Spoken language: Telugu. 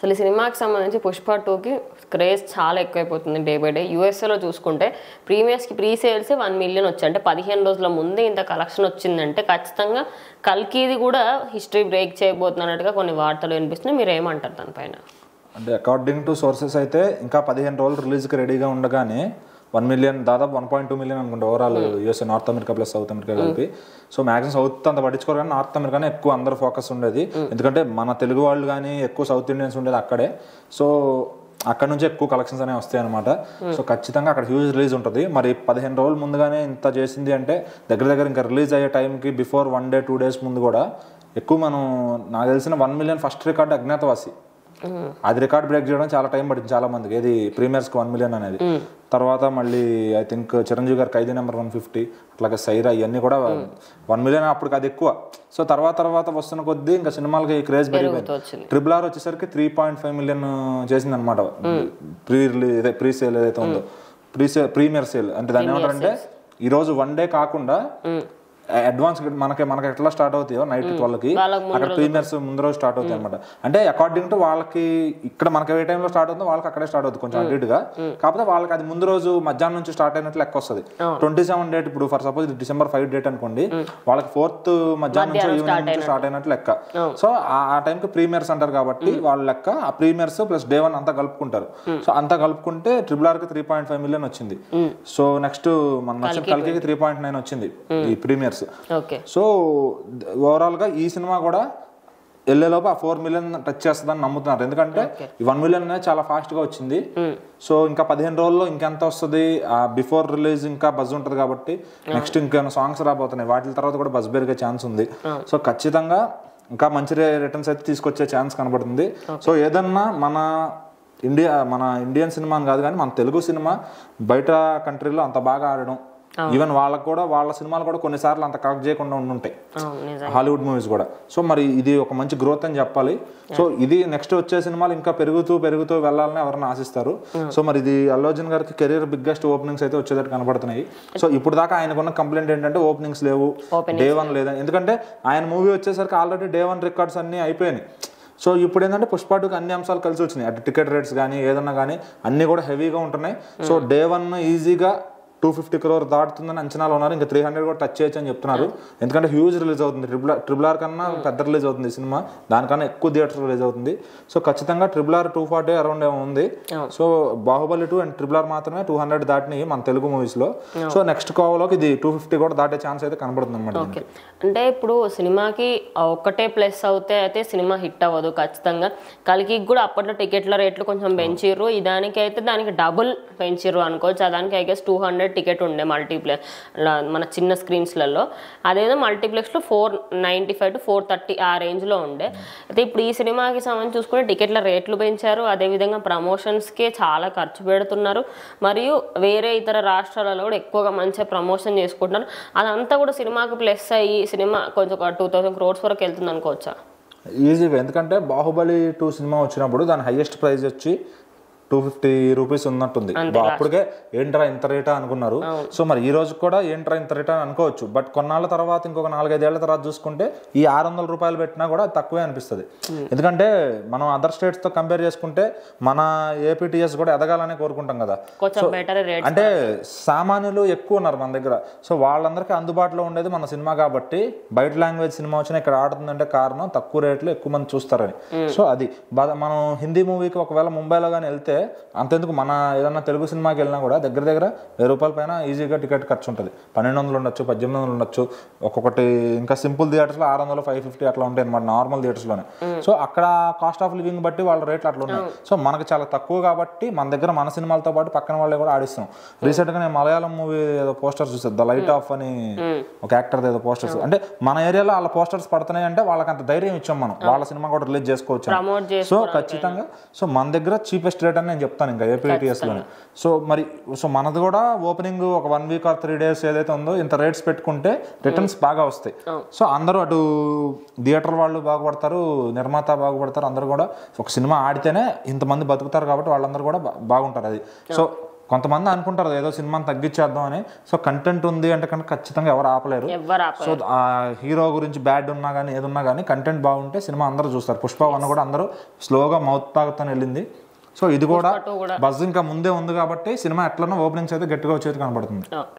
అసలు ఈ సినిమాకి సంబంధించి పుష్ప టూకి క్రేజ్ చాలా ఎక్కువైపోతుంది డే బై డే యూఎస్ఏలో చూసుకుంటే ప్రీమియర్స్కి ప్రీ సేల్స్ వన్ మిలియన్ వచ్చాయి అంటే పదిహేను రోజుల ముందే ఇంత కలెక్షన్ వచ్చిందంటే ఖచ్చితంగా కల్కిది కూడా హిస్టరీ బ్రేక్ చేయబోతున్నట్టుగా కొన్ని వార్తలు వినిపిస్తున్నాయి మీరు ఏమంటారు దానిపైన అంటే అకార్డింగ్ టు సోర్సెస్ అయితే ఇంకా పదిహేను రోజులు రిలీజ్కి రెడీగా ఉండగానే వన్ మిలియన్ దాదాపు వన్ పాయింట్ టూ మిలియన్ అనుకుంటా overall USA North America plus South America కలిపి సో మ్యాక్సిమం సౌత్ అంత పట్టించుకోరు కానీ నార్త్ అమెరికానే ఎక్కువ అందరు ఫోకస్ ఉండేది ఎందుకంటే మన తెలుగు వాళ్ళు కానీ ఎక్కువ సౌత్ ఇండియన్స్ ఉండేది అక్కడే సో అక్కడ నుంచి ఎక్కువ కలెక్షన్స్ అనేవి వస్తాయి అనమాట సో ఖచ్చితంగా అక్కడ హ్యూజ్ రిలీజ్ ఉంటుంది మరి పదిహేను రోజులు ముందుగానే ఇంత చేసింది అంటే దగ్గర దగ్గర ఇంకా రిలీజ్ అయ్యే టైంకి before one day two days ముందు కూడా ఎక్కువ మనం నాకు తెలిసిన one million first record Agnyaathavaasi అది రికార్డ్ బ్రేక్ చేయడం చాలా టైం పట్టింది చాలా మందికి ఏది ప్రీమియర్స్ కి వన్ మిలియన్ అనేది తర్వాత మళ్ళీ ఐ థింక్ చిరంజీవి గారికి ఐదు నెంబర్ వన్ ఫిఫ్టీ అట్లాగే సైరా ఇవన్నీ కూడా వన్ మిలియన్ అప్పటికి అది ఎక్కువ సో తర్వాత తర్వాత వస్తున్న కొద్దీ ఇంకా సినిమాలకి క్రేజ్ పెరిగిపోయింది వచ్చింది ట్రిపుల్ ఆర్ వచ్చేసరికి త్రీ పాయింట్ ఫైవ్ మిలియన్ చేసింది అనమాట ప్రీ రిలీజ్ ఇదే ప్రీ సేల్ ఏదైతే ఉందో ప్రీ సేల్ ప్రీమియర్ సేల్ అంటే దాన్ని ఏమంటారంటే ఈ రోజు వన్ డే కాకుండా అడ్వాన్స్ మనకి మనకి ఎట్లా స్టార్ట్ అవుతాయో నైట్ ట్వెల్వ్కి వాళ్ళకి అక్కడ ప్రీమియర్స్ ముందు రోజు స్టార్ట్ అవుతాయి అనమాట అంటే అకార్డింగ్ టు వాళ్ళకి ఇక్కడ మనకి ఏ టైంలో స్టార్ట్ అవుతుందో వాళ్ళకి అక్కడే స్టార్ట్ అవుతుంది కొంచెం అటు ఇటుగా కాకపోతే వాళ్ళకి అది ముందు రోజు మధ్యాహ్నం నుంచి స్టార్ట్ అయినట్లు లెక్క వస్తుంది ట్వంటీ సెవెన్ డేట్ ఇప్పుడు for suppose December five date అనుకోండి వాళ్ళకి ఫోర్త్ మధ్యాహ్నం నుంచి ఈవినింగ్ నుంచి స్టార్ట్ అయినట్లు లెక్క సో ఆ టైంకి ప్రీమియర్స్ అంటారు కాబట్టి వాళ్ళ లెక్క ఆ ప్రీమియర్స్ ప్లస్ డే వన్ అంతా కలుపుకుంటారు సో అంతా కలుపుకుంటే ట్రిపుల్ ఆర్ కి త్రీ పాయింట్ ఫైవ్ మిలియన్ వచ్చింది సో నెక్స్ట్ మన నచ్చిన కలికి త్రీ పాయింట్ నైన్ వచ్చింది ఈ ప్రీమియర్స్ ఓకే సో ఓవరాల్ గా ఈ సినిమా కూడా వెళ్ళేలోపు ఆ ఫోర్ మిలియన్ టచ్ చేస్తుందని నమ్ముతున్నారు ఎందుకంటే ఈ వన్ మిలియన్ అనేది చాలా ఫాస్ట్ గా వచ్చింది సో ఇంకా పదిహేను రోజుల్లో ఇంకెంత వస్తుంది ఆ బిఫోర్ రిలీజ్ ఇంకా బజ్ ఉంటుంది కాబట్టి నెక్స్ట్ ఇంకేమైనా సాంగ్స్ రాబోతున్నాయి వాటి తర్వాత కూడా బజ్ పెరిగే ఛాన్స్ ఉంది సో ఖచ్చితంగా ఇంకా మంచి రిటర్న్స్ అయితే తీసుకొచ్చే ఛాన్స్ కనబడుతుంది సో ఏదన్నా మన ఇండియా మన ఇండియన్ సినిమా అని కాదు కానీ మన తెలుగు సినిమా బయట కంట్రీలో అంత బాగా ఆడడం ఈవెన్ వాళ్ళకు కూడా వాళ్ళ సినిమాలు కూడా కొన్నిసార్లు అంత కరెక్ట్ చేయకుండా ఉండుంటాయి అవును నిజం హాలీవుడ్ మూవీస్ కూడా సో మరి ఇది ఒక మంచి గ్రోత్ అని చెప్పాలి సో ఇది నెక్స్ట్ వచ్చే సినిమాలు ఇంకా పెరుగుతూ పెరుగుతూ వెళ్ళాలని ఎవరైనా ఆశిస్తారు సో మరి ఇది అల్లు అర్జున్ గారికి కెరీర్ బిగ్గెస్ట్ ఓపెనింగ్స్ అయితే వచ్చేటట్టు కనబడుతున్నాయి సో ఇప్పుడు దాకా ఆయనకున్న కంప్లైంట్ ఏంటంటే ఓపెనింగ్స్ లేవు డే వన్ లేదని ఎందుకంటే ఆయన మూవీ వచ్చేసరికి ఆల్రెడీ డే వన్ రికార్డ్స్ అన్ని అయిపోయినాయి సో ఇప్పుడు ఏంటంటే పుష్పాటుకి అన్ని అంశాలు కలిసి వచ్చినాయి అటు టికెట్ రేట్స్ కానీ ఏదన్నా కానీ అన్ని కూడా హెవీగా ఉంటున్నాయి సో డే వన్ ఈజీగా టూ ఫిఫ్టీ క్రోర్ దాటుతుందని అంచనాలు ఉన్నారు ఇంకా త్రీ హండ్రెడ్ కూడా టచ్ చేయొచ్చు అని చెప్తున్నారు ఎందుకంటే హ్యూజ్ రిలీజ్ అవుతుంది ట్రిపుల్ ట్రిపుల్ ఆర్ కన్నా పెద్ద రిలీజ్ అవుతుంది ఈ సినిమా దానికన్నా ఎక్కువ థియేటర్ రిలీజ్ అవుతుంది సో ఖచ్చితంగా triple R two forty around ఏమో ఉంది so Baahubali two and triple R మాత్రమే టూ హండ్రెడ్ దాటినాయి మన తెలుగు మూవీస్ లో సో నెక్స్ట్ కోవలోకి ఇది టూ ఫిఫ్టీ కూడా దాటే ఛాన్స్ అయితే కనబడుతుంది అనమాట ఓకే అంటే ఇప్పుడు సినిమాకి ఆ ఒక్కటే ప్లస్ అవుతే అయితే సినిమా హిట్ అవ్వదు ఖచ్చితంగా కలికి కూడా అప్పట్లో టికెట్ల రేట్లు కొంచెం పెంచిర్రు ఈ దానికి అయితే దానికి డబుల్ పెంచిర్రు అనుకోవచ్చు ఆ దానికి I guess two hundred ticket ఉండే మల్టీప్లెక్స్ మన చిన్న స్క్రీన్స్లలో అదేదో మల్టీప్లెక్స్లో four ninety five to four thirty ఆ రేంజ్లో ఉండే అయితే ఇప్పుడు ఈ సినిమాకి సంబంధించి చూసుకుంటే టికెట్ల రేట్లు పెంచారు అదేవిధంగా ప్రమోషన్స్కే చాలా ఖర్చు పెడుతున్నారు మరియు వేరే ఇతర రాష్ట్రాలలో కూడా ఎక్కువగా మంచిగా ప్రమోషన్ చేసుకుంటున్నారు అదంతా కూడా సినిమాకి ప్లస్ అయ్యి సినిమా కొంచెం ఒక టూ థౌసండ్ క్రోర్స్ వరకు వెళ్తుంది అనుకోవచ్చా ఈజీగా ఎందుకంటే బాహుబలి టూ సినిమా వచ్చినప్పుడు దాని హైయెస్ట్ ప్రైస్ వచ్చి టూ ఫిఫ్టీ రూపీస్ ఉన్నట్టుంది బా- అప్పటికే ఏంట్రా ఇంత రేటా అనుకున్నారు సో మరి ఈ రోజు కూడా ఏంట్రా ఇంత రేటా అని అనుకోవచ్చు బట్ కొన్నాళ్ళ తర్వాత ఇంకొక నాలుగైదేళ్ల తర్వాత చూసుకుంటే ఈ ఆరు వందల రూపాయలు పెట్టినా కూడా అది తక్కువే అనిపిస్తుంది ఎందుకంటే మనం అదర్ స్టేట్స్ తో కంపేర్ చేసుకుంటే మన ఏపీటీఎస్ కూడా ఎదగాలని కోరుకుంటాం కదా కొంచెం బెటర్ రేట్ అంటే సామాన్యులు ఎక్కువ ఉన్నారు మన దగ్గర సో వాళ్ళందరికీ అందుబాటులో ఉండేది మన సినిమా కాబట్టి బయట లాంగ్వేజ్ సినిమా వచ్చినా ఇక్కడ ఆడుతుందంటే కారణం తక్కువ రేట్లో ఎక్కువ మంది చూస్తారని సో అది బా- మనం హిందీ మూవీకి ఒకవేళ ముంబైలో కానీ వెళ్తే అంతెందుకు మన ఏదన్నా తెలుగు సినిమాకి వెళ్ళినా కూడా దగ్గర దగ్గర వెయ్యి రూపాయల పైన ఈజీగా టికెట్ ఖర్చు ఉంటుంది పన్నెండు వందలు ఉండొచ్చు పద్దెనిమిది వందలు ఉండొచ్చు ఒక్కొక్కటి ఇంకా సింపుల్ థియేటర్స్లో ఆరు వందలు ఫైవ్ ఫిఫ్టీ అట్లా ఉంటాయి అనమాట నార్మల్ థియేటర్స్లోనే సో అక్కడ కాస్ట్ ఆఫ్ లివింగ్ బట్టి వాళ్ళ రేట్లు అట్లా ఉన్నాయి సో మనకి చాలా తక్కువ కాబట్టి మన దగ్గర మన సినిమాలతో పాటు పక్కన వాళ్ళే కూడా ఆడిస్తాం రీసెంట్ గా నేను మలయాళం మూవీ ఏదో పోస్టర్స్ చూసాను ద లైట్ ఆఫ్ అని ఒక యాక్టర్ ఏదో పోస్టర్స్ అంటే మన ఏరియాలో వాళ్ళ పోస్టర్స్ పడుతున్నాయి అంటే వాళ్ళకి అంత ధైర్యం ఇచ్చాం మనం వాళ్ళ సినిమా కూడా రిలీజ్ చేసుకోవచ్చు అని. ప్రమోట్ చేసి సో ఖచ్చితంగా సో మన దగ్గర చీపెస్ట్ రేట్ అని నేను చెప్తాను ఇంకా ఏపీటీఎస్ లోనే సో మరి సో మనది కూడా ఓపెనింగ్ ఒక one week or three days ఏదైతే ఉందో ఇంత రేట్స్ పెట్టుకుంటే రిటర్న్స్ బాగా వస్తాయి సో అందరూ అటు థియేటర్ వాళ్ళు బాగుపడతారు నిర్మాత బాగుపడతారు అందరూ కూడా ఒక సినిమా ఆడితేనే ఇంతమంది బతుకుతారు కాబట్టి వాళ్ళందరూ కూడా బా- బాగుంటారు అది సో కొంతమంది అనుకుంటారు ఏదో సినిమాని తగ్గించేద్దాం అని సో కంటెంట్ ఉంది అంటే కనుక ఖచ్చితంగా ఎవరు ఆపలేరు ఎవ్వరు ఆప సో ఆ హీరో గురించి బ్యాడ్ ఉన్నా కానీ ఏదున్నా కానీ కంటెంట్ బాగుంటే సినిమా అందరూ చూస్తారు పుష్ప వన్ కూడా అందరూ స్లోగా మౌత్ తాగుతాను వెళ్ళింది సో ఇది కూడా two కూడా. బజ్ ఇంకా ముందే ఉంది కాబట్టి సినిమా ఎట్లనో ఓపెనింగ్స్ అయితే గట్టిగా వచ్చేది కనబడుతుంది ఓకే